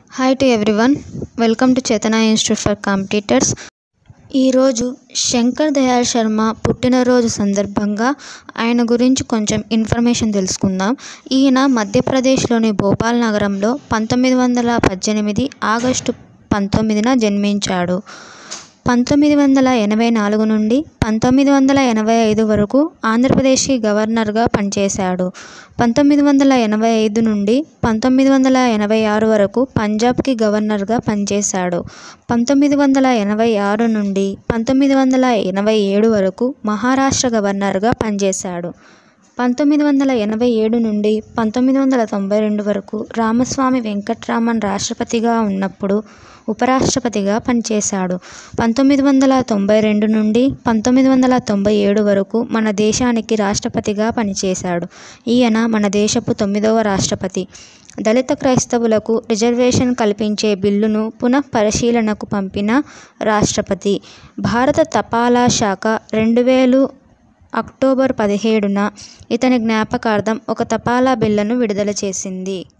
hi to everyone welcome to Chetana institute for competitors ఈరోజు శంకర్ దయాళ్ శర్మ పుట్టినరోజు సందర్భంగా ఆయన గురించి కొంచెం ఇన్ఫర్మేషన్ తెలుసుకుందాం ఈయన మధ్యప్రదేశ్లోని భోపాల్ నగరంలో పంతొమ్మిది వందల పద్దెనిమిది ఆగస్టు పంతొమ్మిదిన జన్మించాడు పంతొమ్మిది వందల ఎనభై నాలుగు నుండి పంతొమ్మిది వందల ఎనభై ఐదు వరకు ఆంధ్రప్రదేశ్కి గవర్నర్గా పనిచేశాడు పంతొమ్మిది వందల ఎనభై ఐదు నుండి పంతొమ్మిది వందల ఎనభై ఆరు వరకు పంజాబ్కి గవర్నర్గా పనిచేశాడు పంతొమ్మిది వందల ఎనభై ఆరు నుండి పంతొమ్మిది వందల ఎనభై ఏడు వరకు మహారాష్ట్ర గవర్నర్గా పనిచేశాడు పంతొమ్మిది వందల ఎనభై ఏడు నుండి పంతొమ్మిది వందల తొంభై రెండు వరకు రామస్వామి వెంకట్రామన్ రాష్ట్రపతిగా ఉన్నప్పుడు ఉపరాష్ట్రపతిగా పనిచేశాడు పంతొమ్మిది వందల తొంభై రెండు నుండి పంతొమ్మిది వందల తొంభై ఏడు వరకు మన దేశానికి రాష్ట్రపతిగా పనిచేశాడు ఈయన మన దేశపు తొమ్మిదవ రాష్ట్రపతి దళిత క్రైస్తవులకు రిజర్వేషన్ కల్పించే బిల్లును పునః పరిశీలనకు పంపిన రాష్ట్రపతి భారత తపాలా శాఖ రెండు వేలు అక్టోబర్ పదిహేడున ఇతని జ్ఞాపకార్థం ఒక తపాలా బిళ్ళను విడుదల చేసింది